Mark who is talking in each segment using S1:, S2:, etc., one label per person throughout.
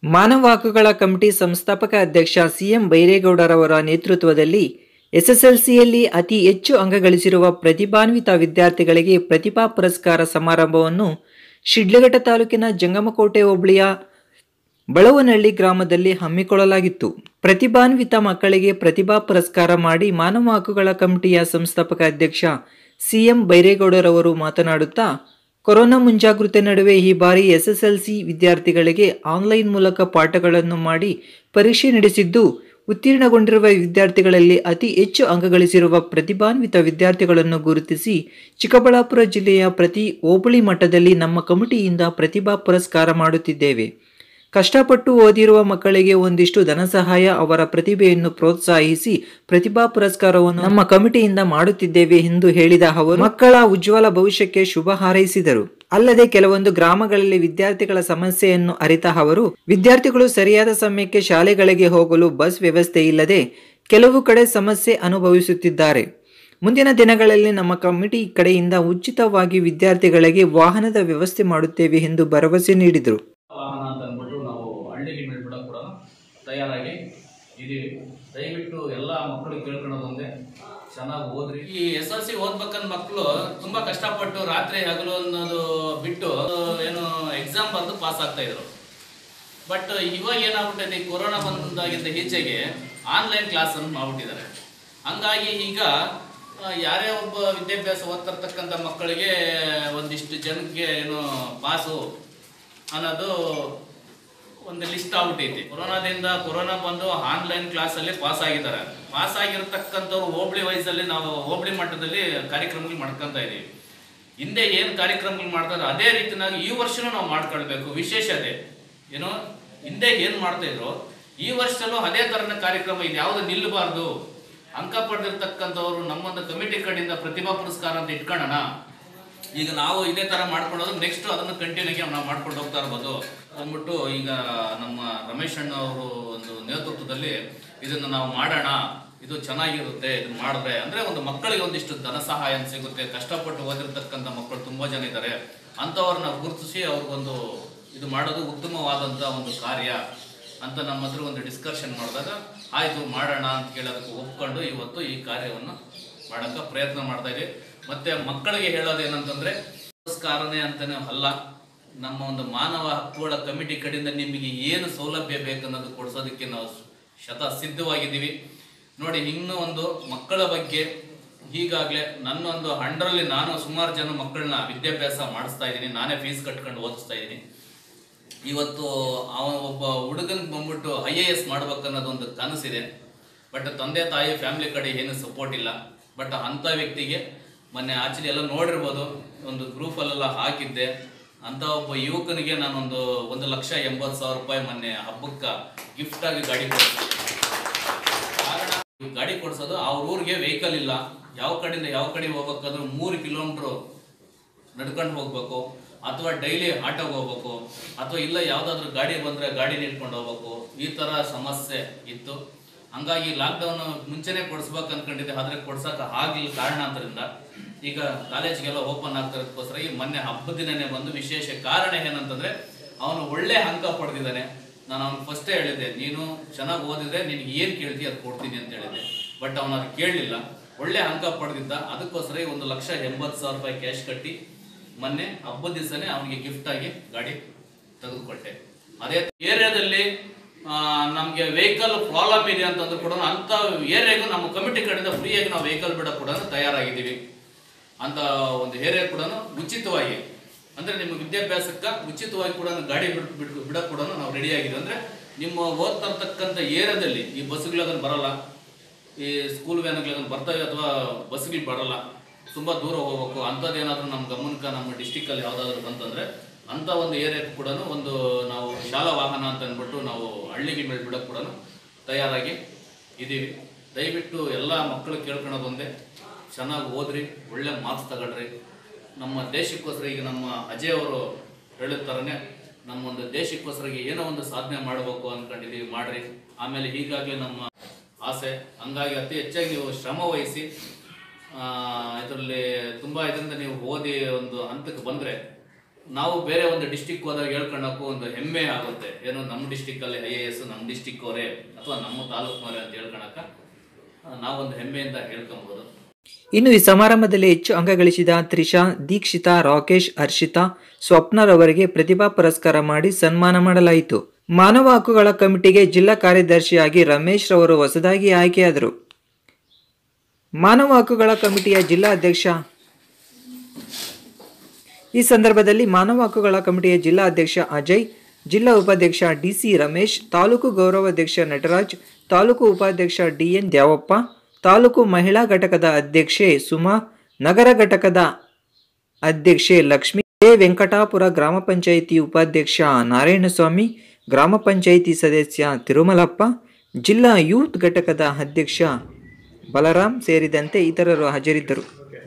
S1: ಮಾನವ ಹಕ್ಕುಗಳ ಕಮಿಟಿ ಸಂಸ್ಥಾಪಕ ಅಧ್ಯಕ್ಷ ಸಿಎಂ ಬೈರೇಗೌಡರವರ ನೇತೃತ್ವದಲ್ಲಿ ಎಸ್ಎಸ್ಎಲ್ಸಿಯಲ್ಲಿ ಅತಿ ಹೆಚ್ಚು ಅಂಕ ಗಳಿಸಿರುವ ಪ್ರತಿಭಾನ್ವಿತ ವಿದ್ಯಾರ್ಥಿಗಳಿಗೆ ಪ್ರತಿಭಾ ಪುರಸ್ಕಾರ ಸಮಾರಂಭವನ್ನು ಶಿಡ್ಲಘಟ್ಟ ತಾಲೂಕಿನ ಜಂಗಮಕೋಟೆ ಹೋಬಳಿಯ ಬಳವನಹಳ್ಳಿ ಗ್ರಾಮದಲ್ಲಿ ಹಮ್ಮಿಕೊಳ್ಳಲಾಗಿತ್ತು ಪ್ರತಿಭಾನ್ವಿತ ಮಕ್ಕಳಿಗೆ ಪ್ರತಿಭಾ ಪುರಸ್ಕಾರ ಮಾಡಿ ಮಾನವ ಹಕ್ಕುಗಳ ಕಮಿಟಿಯ ಸಂಸ್ಥಾಪಕ ಅಧ್ಯಕ್ಷ ಸಿಎಂ ಬೈರೇಗೌಡರವರು ಮಾತನಾಡುತ್ತಾ ಕೊರೋನಾ ಮುಂಜಾಗೃತೆ ನಡುವೆ ಈ ಬಾರಿ ಎಸ್ಎಸ್ಎಲ್ಸಿ ವಿದ್ಯಾರ್ಥಿಗಳಿಗೆ ಆನ್ಲೈನ್ ಮೂಲಕ ಪಾಠಗಳನ್ನು ಮಾಡಿ ಪರೀಕ್ಷೆ ನಡೆಸಿದ್ದು ಉತ್ತೀರ್ಣಗೊಂಡಿರುವ ವಿದ್ಯಾರ್ಥಿಗಳಲ್ಲಿ ಅತಿ ಹೆಚ್ಚು ಅಂಕ ಗಳಿಸಿರುವ ಪ್ರತಿಭಾನ್ವಿತ ವಿದ್ಯಾರ್ಥಿಗಳನ್ನು ಗುರುತಿಸಿ ಚಿಕ್ಕಬಳ್ಳಾಪುರ ಜಿಲ್ಲೆಯ ಪ್ರತಿ ಹೋಬಳಿ ಮಟ್ಟದಲ್ಲಿ ನಮ್ಮ ಕಮಿಟಿಯಿಂದ ಪ್ರತಿಭಾ ಪುರಸ್ಕಾರ ಮಾಡುತ್ತಿದ್ದೇವೆ ಕಷ್ಟಪಟ್ಟು ಓದಿರುವ ಮಕ್ಕಳಿಗೆ ಒಂದಿಷ್ಟು ಧನ ಸಹಾಯ ಅವರ ಪ್ರತಿಭೆಯನ್ನು ಪ್ರೋತ್ಸಾಹಿಸಿ ಪ್ರತಿಭಾ ಪುರಸ್ಕಾರವನ್ನು ನಮ್ಮ ಕಮಿಟಿಯಿಂದ ಮಾಡುತ್ತಿದ್ದೇವೆ ಎಂದು ಹೇಳಿದ ಅವರು ಮಕ್ಕಳ ಉಜ್ವಲ ಭವಿಷ್ಯಕ್ಕೆ ಶುಭ ಹಾರೈಸಿದರು ಅಲ್ಲದೆ ಕೆಲವೊಂದು ಗ್ರಾಮಗಳಲ್ಲಿ ವಿದ್ಯಾರ್ಥಿಗಳ ಸಮಸ್ಯೆಯನ್ನು ಅರಿತ ಅವರು ವಿದ್ಯಾರ್ಥಿಗಳು ಸರಿಯಾದ ಸಮಯಕ್ಕೆ ಶಾಲೆಗಳಿಗೆ ಹೋಗಲು ಬಸ್ ವ್ಯವಸ್ಥೆ ಇಲ್ಲದೆ ಕೆಲವು ಕಡೆ ಸಮಸ್ಯೆ ಅನುಭವಿಸುತ್ತಿದ್ದಾರೆ ಮುಂದಿನ ದಿನಗಳಲ್ಲಿ ನಮ್ಮ ಕಮಿಟಿ ಕಡೆಯಿಂದ ಉಚಿತವಾಗಿ ವಿದ್ಯಾರ್ಥಿಗಳಿಗೆ ವಾಹನದ ವ್ಯವಸ್ಥೆ ಮಾಡುತ್ತೇವೆ ಎಂದು ಭರವಸೆ ನೀಡಿದರು
S2: ವಾಹನ ಅಂತ ಅಂದ್ಬಿಟ್ಟು ನಾವು ಹಳ್ಳಿಗೆ ಬಿಡಕ್ಕೆ ಕೂಡ ತಯಾರಾಗಿ ಇದೀವಿ ದಯವಿಟ್ಟು ಎಲ್ಲ ಮಕ್ಕಳು ಕೇಳ್ಕೊಳ್ಳೋದು ಒಂದೇ ಚೆನ್ನಾಗಿ ಓದ್ರಿ
S3: ಈ ಎಸ್ ಎಲ್ ಸಿ ಓದ್ಬೇಕಂದ್ ಮಕ್ಕಳು ತುಂಬಾ ಕಷ್ಟಪಟ್ಟು ರಾತ್ರಿ ಹಗಲು ಅನ್ನೋದು ಬಿಟ್ಟು ಏನು ಎಕ್ಸಾಮ್ ಬರೆದು ಪಾಸ್ ಆಗ್ತಾ ಇದ್ರು ಬಟ್ ಇವಾಗ ಏನಾಗ್ಬಿಟ್ಟಿದೆ ಈ ಕೊರೋನಾ ಬಂದಾಗಿದ್ದ ಈಚೆಗೆ ಆನ್ಲೈನ್ ಕ್ಲಾಸ್ ಅನ್ನು ಮಾಡ್ಬಿಟ್ಟಿದ್ದಾರೆ ಹಂಗಾಗಿ ಈಗ ಆ, ಯಾರೇ ಒಬ್ಬ ವಿದ್ಯಾಭ್ಯಾಸ ಓದ್ತಿರ್ತಕ್ಕಂಥ ಮಕ್ಕಳಿಗೆ ಒಂದಿಷ್ಟು ಜನಕ್ಕೆ ಏನು ಪಾಸು ಅನ್ನೋದು ಒಂದು ಲಿಸ್ಟ್ ಆಗ್ಬಿಟ್ಟೈತಿ ಕೊರೋನಾದಿಂದ ಕೊರೋನಾ ಬಂದು ಆನ್ಲೈನ್ ಕ್ಲಾಸಲ್ಲಿ ಪಾಸ್ ಆಗಿದ್ದಾರೆ ಪಾಸ್ ಆಗಿರ್ತಕ್ಕಂಥವ್ರು ಹೋಬಳಿ ವಯಸ್ಸಲ್ಲಿ ನಾವು ಹೋಬಳಿ ಮಟ್ಟದಲ್ಲಿ ಕಾರ್ಯಕ್ರಮಗಳು ಮಾಡ್ಕೊಂತ ಇದೀವಿ ಹಿಂದೆ ಏನು ಕಾರ್ಯಕ್ರಮಗಳು ಮಾಡ್ತಾರೆ ಅದೇ ರೀತಿನಾಗಿ ಈ ವರ್ಷನೂ ನಾವು ಮಾಡ್ಕೊಳ್ಬೇಕು ವಿಶೇಷತೆ ಏನು ಹಿಂದೆ ಏನು ಮಾಡ್ತಾ ಇದ್ರು ಈ ವರ್ಷದಲ್ಲೂ ಅದೇ ಥರನ ಕಾರ್ಯಕ್ರಮ ಇದು ಯಾವುದು ನಿಲ್ಲಬಾರ್ದು ಅಂಕ ಪಡೆದಿರ್ತಕ್ಕಂಥವ್ರು ನಮ್ಮೊಂದು ಕಮಿಟಿ ಕಡೆಯಿಂದ ಪ್ರತಿಭಾ ಪುರಸ್ಕಾರ ಅಂತ ಇಟ್ಕೊಳ್ಳೋಣ ಈಗ ನಾವು ಇದೇ ತರ ಮಾಡ್ಕೊಳ್ಳೋದು ನೆಕ್ಸ್ಟ್ ಅದನ್ನು ಕಂಟಿನ್ಯೂ ನಾವು ಮಾಡ್ಕೊಂಡು ಹೋಗ್ತಾ ಇರ್ಬೋದು ಅಂದ್ಬಿಟ್ಟು ಈಗ ನಮ್ಮ ರಮೇಶ್ ಅಣ್ಣ ಅವರು ಒಂದು ನೇತೃತ್ವದಲ್ಲಿ ಇದನ್ನ ನಾವು ಮಾಡೋಣ ಇದು ಚೆನ್ನಾಗಿರುತ್ತೆ ಇದನ್ನ ಮಾಡಿದ್ರೆ ಅಂದ್ರೆ ಒಂದು ಮಕ್ಕಳಿಗೆ ಒಂದಿಷ್ಟು ಧನ ಸಹಾಯ ಅಂತ ಸಿಗುತ್ತೆ ಕಷ್ಟಪಟ್ಟು ಓದಿರ್ತಕ್ಕಂಥ ಮಕ್ಕಳು ತುಂಬಾ ಜನ ಇದ್ದಾರೆ ಅಂಥವ್ರನ್ನ ಗುರುತಿಸಿ ಅವ್ರಿಗೊಂದು ಇದು ಮಾಡೋದು ಉತ್ತಮವಾದಂಥ ಒಂದು ಕಾರ್ಯ ಅಂತ ನಮ್ಮ ಹತ್ರ ಒಂದು ಡಿಸ್ಕಷನ್ ಮಾಡಿದಾಗ ಆಯ್ತು ಮಾಡೋಣ ಅಂತ ಕೇಳೋದಕ್ಕೆ ಒಪ್ಕೊಂಡು ಇವತ್ತು ಈ ಕಾರ್ಯವನ್ನು ಮಾಡಕ್ಕೆ ಪ್ರಯತ್ನ ಮಾಡ್ತಾ ಇದೀವಿ ಮತ್ತೆ ಮಕ್ಕಳಿಗೆ ಹೇಳೋದು ಏನಂತಂದ್ರೆ ಪುರಸ್ಕಾರನೇ ಅಂತಾನೆ ಅಲ್ಲ ನಮ್ಮ ಒಂದು ಮಾನವ ಹಕ್ಕುಗಳ ಕಮಿಟಿ ಕಡೆಯಿಂದ ನಿಮಗೆ ಏನು ಸೌಲಭ್ಯ ಬೇಕನ್ನೋದು ಕೊಡಿಸೋದಕ್ಕೆ ನಾವು ಶತ ಸಿದ್ಧವಾಗಿದ್ದೀವಿ ನೋಡಿ ಇನ್ನೂ ಒಂದು ಮಕ್ಕಳ ಬಗ್ಗೆ ಈಗಾಗಲೇ ನನ್ನೊಂದು ಹಂಡ್ರಲ್ಲಿ ನಾನು ಸುಮಾರು ಜನ ಮಕ್ಕಳನ್ನ ವಿದ್ಯಾಭ್ಯಾಸ ಮಾಡಿಸ್ತಾ ಇದ್ದೀನಿ ನಾನೇ ಫೀಸ್ ಕಟ್ಕೊಂಡು ಓದಿಸ್ತಾ ಇದ್ದೀನಿ ಇವತ್ತು ಅವನ ಒಬ್ಬ ಹುಡುಗನ್ ಬಂದ್ಬಿಟ್ಟು ಐ ಎ ಎಸ್ ಮಾಡ್ಬೇಕನ್ನೋದು ಒಂದು ಕನಸಿದೆ ಬಟ್ ತಂದೆ ತಾಯಿ ಫ್ಯಾಮಿಲಿ ಕಡೆ ಏನು ಸಪೋರ್ಟ್ ಇಲ್ಲ ಬಟ್ ಅಂಥ ವ್ಯಕ್ತಿಗೆ ಮೊನ್ನೆ ಆಕ್ಚುಲಿ ಎಲ್ಲ ನೋಡಿರ್ಬೋದು ಒಂದು ಗ್ರೂಪಲ್ಲೆಲ್ಲ ಹಾಕಿದ್ದೆ ಅಂತ ಒಬ್ಬ ಯುವಕನಿಗೆ ನಾನೊಂದು ಒಂದು ಲಕ್ಷ ಎಂಬತ್ತು ಸಾವಿರ ರೂಪಾಯಿ ಮೊನ್ನೆ ಹಬ್ಬಕ್ಕೆ ಗಿಫ್ಟ್ ಆಗಿ ಗಾಡಿ ಕೊಡ್ತೀನಿ ಕಾರಣ ಈ ಗಾಡಿ ಕೊಡ್ಸೋದು ಅವ್ರ ಊರಿಗೆ ವೆಹಿಕಲ್ ಇಲ್ಲ ಯಾವ ಕಡೆಯಿಂದ ಯಾವ ಕಡೆ ಹೋಗ್ಬೇಕಂದ್ರೆ ಮೂರು ಕಿಲೋಮೀಟ್ರು ನಡ್ಕೊಂಡು ಹೋಗ್ಬೇಕು ಅಥವಾ ಡೈಲಿ ಆಟೋಗೆ ಹೋಗ್ಬೇಕು ಅಥವಾ ಇಲ್ಲ ಯಾವ್ದಾದ್ರು ಗಾಡಿ ಬಂದ್ರೆ ಗಾಡಿ ನಿಟ್ಕೊಂಡು ಹೋಗ್ಬೇಕು ಈ ತರ ಸಮಸ್ಯೆ ಇತ್ತು ಹಂಗಾಗಿ ಲಾಕ್ಡೌನ್ ಮುಂಚೆನೆ ಕೊಡಿಸ್ಬೇಕು ಅನ್ಕೊಂಡಿದ್ದೆ ಆದ್ರೆ ಕೊಡ್ಸಕ್ ಆಗ್ಲಿಲ್ಲ ಕಾರಣಾಂತರಿಂದ ಈಗ ಕಾಲೇಜ್ಗೆಲ್ಲ ಓಪನ್ ಆಗ್ತಿರೋದಕ್ಕೋಸ್ಕರ ಈ ಮೊನ್ನೆ ಹಬ್ಬದ ದಿನನೇ ಬಂದು ವಿಶೇಷ ಕಾರಣ ಏನಂತಂದ್ರೆ ಅವನು ಒಳ್ಳೆ ಅಂಕ ಪಡೆದಿದ್ದಾನೆ ನಾನು ಅವ್ನು ಫಸ್ಟೇ ಹೇಳಿದ್ದೆ ನೀನು ಚೆನ್ನಾಗಿ ಓದಿದ್ರೆ ನಿನ್ಗೆ ಏನು ಕೇಳ್ತಿ ಅದು ಕೊಡ್ತೀನಿ ಅಂತ ಹೇಳಿದ್ದೆ ಬಟ್ ಅವನು ಅದು ಕೇಳಲಿಲ್ಲ ಒಳ್ಳೆ ಅಂಕ ಪಡೆದಿದ್ದ ಅದಕ್ಕೋಸ್ಕರ ಈ ಒಂದು ಲಕ್ಷ ಎಂಬತ್ತು ಸಾವಿರ ರೂಪಾಯಿ ಕ್ಯಾಶ್ ಕಟ್ಟಿ ಮೊನ್ನೆ ಹಬ್ಬದ ದಿವಸನೇ ಅವನಿಗೆ ಗಿಫ್ಟ್ ಆಗಿ ಗಾಡಿ ತೆಗೆದುಕೊಟ್ಟೆ ಅದೇ ಏರಿಯಾದಲ್ಲಿ ನಮಗೆ ವೆಹಿಕಲ್ ಪ್ರಾಬ್ಲಮ್ ಇದೆ ಅಂತಂದ್ರೆ ಕೂಡ ಅಂತ ಏರಿಯಾಗೂ ನಮ್ಮ ಕಮಿಟಿ ಕಡೆಯಿಂದ ಫ್ರೀಯಾಗಿ ನಾವು ವೆಹಿಕಲ್ ಬಿಡೋಕೆ ಕೂಡ ತಯಾರಾಗಿದ್ದೀವಿ ಅಂತ ಒಂದು ಏರಿಯಾ ಕೂಡ ಉಚಿತವಾಗಿ ಅಂದ್ರೆ ನಿಮ್ಮ ವಿದ್ಯಾಭ್ಯಾಸಕ್ಕೆ ಉಚಿತವಾಗಿ ಕೂಡ ಗಾಡಿ ಬಿಡ್ ಬಿಡ್ ಬಿಡಕ್ಕೆ ಕೂಡ ನಾವು ರೆಡಿ ಆಗಿದೆ ಅಂದ್ರೆ ನಿಮ್ಮ ಓದ್ತಾ ಇರ್ತಕ್ಕಂಥ ಏರಿಯಾದಲ್ಲಿ ಈ ಬಸ್ಗಳದನ್ನು ಬರಲ್ಲ ಈ ಸ್ಕೂಲ್ ವ್ಯಾನ್ಗಳದನ್ನು ಬರ್ತವೆ ಅಥವಾ ಬಸ್ಗಳು ಬರಲ್ಲ ತುಂಬ ದೂರ ಹೋಗ್ಬೇಕು ಅಂಥದ್ದೇನಾದ್ರೂ ನಮ್ಮ ಗಮನಕ್ಕೆ ನಮ್ಮ ಡಿಸ್ಟಿಕಲ್ಲಿ ಯಾವುದಾದ್ರೂ ಬಂತಂದ್ರೆ ಅಂಥ ಒಂದು ಏರಿಯಾಕ್ಕೆ ಕೂಡ ಒಂದು ನಾವು ಶಾಲಾ ವಾಹನ ಅಂತ ಅಂದ್ಬಿಟ್ಟು ನಾವು ಹಳ್ಳಿಗೆ ಮೇಲೆ ಬಿಡಕ್ಕೆ ಕೂಡ ತಯಾರಾಗಿ ಇದ್ದೀವಿ ದಯವಿಟ್ಟು ಎಲ್ಲ ಮಕ್ಕಳು ಕೇಳ್ಕೊಳೋದು ಒಂದೇ ಚೆನ್ನಾಗಿ ಓದ್ರಿ ಒಳ್ಳೆ ಮಾರ್ಕ್ಸ್ ತಗೊಳ್ರಿ ನಮ್ಮ ದೇಶಕ್ಕೋಸ್ಕರ ಈಗ ನಮ್ಮ ಅಜಯ್ ಅವರು ಹೇಳಿದ ಥರನೇ ನಮ್ಮ ಒಂದು ದೇಶಕ್ಕೋಸ್ಕರ ಏನೋ ಒಂದು ಸಾಧನೆ ಮಾಡಬೇಕು ಅನ್ಕೊಂಡಿದೀವಿ ಮಾಡ್ರಿ ಆಮೇಲೆ ಹೀಗಾಗಲೇ ನಮ್ಮ ಆಸೆ ಹಂಗಾಗಿ ಅತಿ ಹೆಚ್ಚಾಗಿ ನೀವು ಶ್ರಮ ವಹಿಸಿ ಇದರಲ್ಲಿ ತುಂಬ ಇದರಿಂದ ನೀವು ಓದಿ ಒಂದು ಹಂತಕ್ಕೆ ಬಂದರೆ ನಾವು ಬೇರೆ ಒಂದು ಡಿಸ್ಟಿಕ್ ಹೋದಾಗ ಹೇಳ್ಕೊಳ್ಳೋಕ್ಕೂ ಒಂದು ಹೆಮ್ಮೆ ಆಗುತ್ತೆ ಏನು ನಮ್ಮ ಡಿಸ್ಟಿಕ್ಕಲ್ಲಿ ಐ ಎ ಎಸ್ ನಮ್ಮ ಡಿಸ್ಟಿಕ್ ಅವರೇ ಅಥವಾ ನಮ್ಮ ತಾಲೂಕಿನವರೇ ಅಂತ ಹೇಳ್ಕೊಳಕ ನಾವೊಂದು ಹೆಮ್ಮೆಯಿಂದ ಹೇಳ್ಕೊಬೋದು
S1: ಇನ್ನು ಈ ಸಮಾರಂಭದಲ್ಲಿ ಹೆಚ್ಚು ಅಂಕ ಗಳಿಸಿದ ತ್ರಿಷಾ ದೀಕ್ಷಿತಾ ರಾಕೇಶ್ ಹರ್ಷಿತಾ ಸ್ವಪ್ನರವರಿಗೆ ಪ್ರತಿಭಾ ಪುರಸ್ಕಾರ ಮಾಡಿ ಸನ್ಮಾನ ಮಾಡಲಾಯಿತು ಮಾನವ ಹಕ್ಕುಗಳ ಕಮಿಟಿಗೆ ಜಿಲ್ಲಾ ಕಾರ್ಯದರ್ಶಿಯಾಗಿ ರಮೇಶ್ ರವರು ಹೊಸದಾಗಿ ಆಯ್ಕೆಯಾದರು ಮಾನವ ಹಕ್ಕುಗಳ ಕಮಿಟಿಯ ಜಿಲ್ಲಾ ಅಧ್ಯಕ್ಷ ಈ ಸಂದರ್ಭದಲ್ಲಿ ಮಾನವ ಹಕ್ಕುಗಳ ಕಮಿಟಿಯ ಜಿಲ್ಲಾ ಅಧ್ಯಕ್ಷ ಅಜಯ್ ಜಿಲ್ಲಾ ಉಪಾಧ್ಯಕ್ಷ ಡಿಸಿ ರಮೇಶ್ ತಾಲೂಕು ಗೌರವಾಧ್ಯಕ್ಷ ನಟರಾಜ್ ತಾಲೂಕು ಉಪಾಧ್ಯಕ್ಷ ಡಿಎನ್ ದ್ಯಾವಪ್ಪ ತಾಲೂಕು ಮಹಿಳಾ ಘಟಕದ ಅಧ್ಯಕ್ಷೆ ಸುಮಾ ನಗರ ಘಟಕದ ಅಧ್ಯಕ್ಷೆ ಲಕ್ಷ್ಮಿ ಎ ವೆಂಕಟಾಪುರ ಗ್ರಾಮ ಪಂಚಾಯಿತಿ ಉಪಾಧ್ಯಕ್ಷ ನಾರಾಯಣಸ್ವಾಮಿ ಗ್ರಾಮ ಪಂಚಾಯಿತಿ ಸದಸ್ಯ ತಿರುಮಲಪ್ಪ ಜಿಲ್ಲಾ ಯೂತ್ ಘಟಕದ ಅಧ್ಯಕ್ಷ ಬಲರಾಮ್ ಸೇರಿದಂತೆ ಇತರರು ಹಾಜರಿದ್ದರು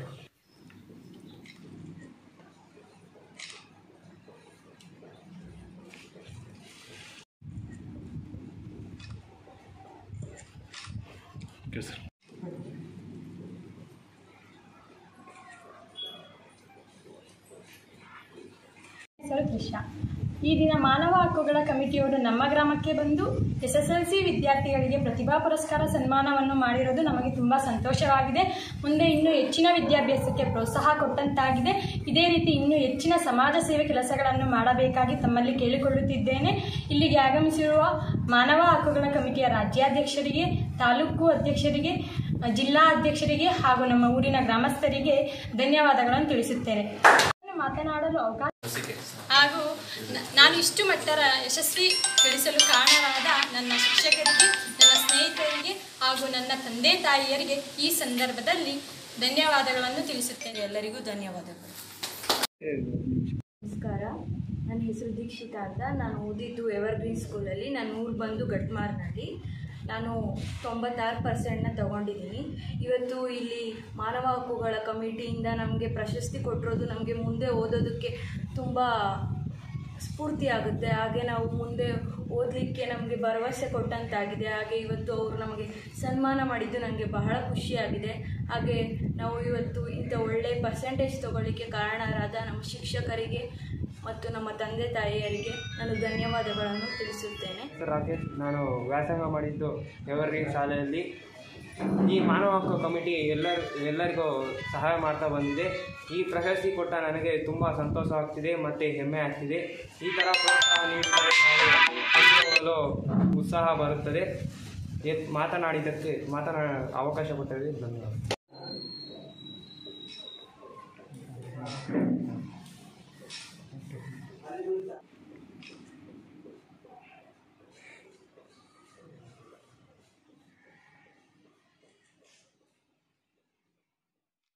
S4: ಹೆಸರು ತ್ರಿಷಾ ಈ ದಿನ ಮಾನವ ಹಕ್ಕುಗಳ ಕಮಿಟಿಯವರು ನಮ್ಮ ಗ್ರಾಮಕ್ಕೆ ಬಂದು ಎಸ್ ಎಸ್ ಎಲ್ ಸಿ ವಿದ್ಯಾರ್ಥಿಗಳಿಗೆ ಪ್ರತಿಭಾ ಪುರಸ್ಕಾರ ಸನ್ಮಾನವನ್ನು ಮಾಡಿರೋದು ನಮಗೆ ತುಂಬ ಸಂತೋಷವಾಗಿದೆ ಮುಂದೆ ಇನ್ನೂ ಹೆಚ್ಚಿನ ವಿದ್ಯಾಭ್ಯಾಸಕ್ಕೆ ಪ್ರೋತ್ಸಾಹ ಕೊಟ್ಟಂತಾಗಿದೆ ಇದೇ ರೀತಿ ಇನ್ನೂ ಹೆಚ್ಚಿನ ಸಮಾಜ ಸೇವೆ ಕೆಲಸಗಳನ್ನು ಮಾಡಬೇಕಾಗಿ ತಮ್ಮಲ್ಲಿ ಕೇಳಿಕೊಳ್ಳುತ್ತಿದ್ದೇನೆ ಇಲ್ಲಿಗೆ ಆಗಮಿಸಿರುವ ಮಾನವ ಹಕ್ಕುಗಳ ಕಮಿಟಿಯ ರಾಜ್ಯಾಧ್ಯಕ್ಷರಿಗೆ ತಾಲೂಕು ಅಧ್ಯಕ್ಷರಿಗೆ ಜಿಲ್ಲಾ ಅಧ್ಯಕ್ಷರಿಗೆ ಹಾಗೂ ನಮ್ಮ ಊರಿನ ಗ್ರಾಮಸ್ಥರಿಗೆ ಧನ್ಯವಾದಗಳನ್ನು ತಿಳಿಸುತ್ತೇನೆ ಮಾತನಾಡಲು ಅವಕಾಶ ಹಾಗೂ ನ- ನಾನು ಇಷ್ಟು ಮಟ್ಟದ ಯಶಸ್ವಿ ಗಳಿಸಲು ಕಾರಣರಾದ ನನ್ನ ಶಿಕ್ಷಕರಿಗೆ ನನ್ನ ಸ್ನೇಹಿತರಿಗೆ ಹಾಗೂ ನನ್ನ ತಂದೆ ತಾಯಿಯರಿಗೆ ಈ ಸಂದರ್ಭದಲ್ಲಿ ಧನ್ಯವಾದಗಳನ್ನು ತಿಳಿಸುತ್ತೇನೆ ಎಲ್ಲರಿಗೂ ಧನ್ಯವಾದಗಳು
S5: ನಮಸ್ಕಾರ ನನ್ನ ಹೆಸರು ದೀಕ್ಷಿತಾ ಅಂತ ನಾನು ಓದಿದ್ದು ಎವರ್ಗ್ರೀನ್ ಸ್ಕೂಲಲ್ಲಿ ನಾನು ಊರು ಬಂದು ಗಟ್ಮಾರ್ನಲ್ಲಿ ನಾನು ತೊಂಬತ್ತಾರು ಪರ್ಸೆಂಟ್ನ ತಗೊಂಡಿದ್ದೀನಿ ಇವತ್ತು ಇಲ್ಲಿ ಮಾನವ ಹಕ್ಕುಗಳ ಕಮಿಟಿಯಿಂದ ನಮಗೆ ಪ್ರಶಸ್ತಿ ಕೊಟ್ಟಿರೋದು ನಮಗೆ ಮುಂದೆ ಓದೋದಕ್ಕೆ ತುಂಬ ಸ್ಫೂರ್ತಿ ಆಗುತ್ತೆ ಹಾಗೆ ನಾವು ಮುಂದೆ ಓದಲಿಕ್ಕೆ ನಮಗೆ ಭರವಸೆ ಕೊಟ್ಟಂತಾಗಿದೆ ಹಾಗೆ ಇವತ್ತು ಅವರು ನಮಗೆ ಸನ್ಮಾನ ಮಾಡಿದ್ದು ನನಗೆ ಬಹಳ ಖುಷಿಯಾಗಿದೆ ಹಾಗೆ ನಾವು ಇವತ್ತು ಇಂಥ ಒಳ್ಳೆಯ ಪರ್ಸೆಂಟೇಜ್ ತಗೊಳ್ಳಿಕ್ಕೆ ಕಾರಣರಾದ ನಮ್ಮ ಶಿಕ್ಷಕರಿಗೆ ಮತ್ತು ನಮ್ಮ ತಂದೆ ತಾಯಿಯರಿಗೆ ನಾನು ಧನ್ಯವಾದಗಳನ್ನು ತಿಳಿಸುತ್ತೇನೆ
S6: ಹೆಸರು ರಾಕೇಶ್ ನಾನು ವ್ಯಾಸಂಗ ಮಾಡಿದ್ದು ಎವರ್ಗ್ರೀನ್ ಶಾಲೆಯಲ್ಲಿ ಈ ಮಾನವ ಹಕ್ಕು ಕಮಿಟಿ ಎಲ್ಲರ ಎಲ್ಲರಿಗೂ ಸಹಾಯ ಮಾಡ್ತಾ ಬಂದಿದೆ ಈ ಪ್ರಶಸ್ತಿ ಕೊಟ್ಟ ನನಗೆ ತುಂಬ ಸಂತೋಷವಾಗ್ತಿದೆ ಮತ್ತು ಹೆಮ್ಮೆ ಆಗ್ತಿದೆ ಈ ಥರ ಪ್ರೋತ್ಸಾಹ ನೀಡಿದರೆ ನಾವು ಮುಂದೆ ಹೋಗಲು ಉತ್ಸಾಹ ಬರುತ್ತದೆ ಎತ್- ಮಾತನಾಡಿದ್ದಕ್ಕೆ ಮಾತನಾ ಅವಕಾಶ ಕೊಟ್ಟರೆ ಧನ್ಯವಾದ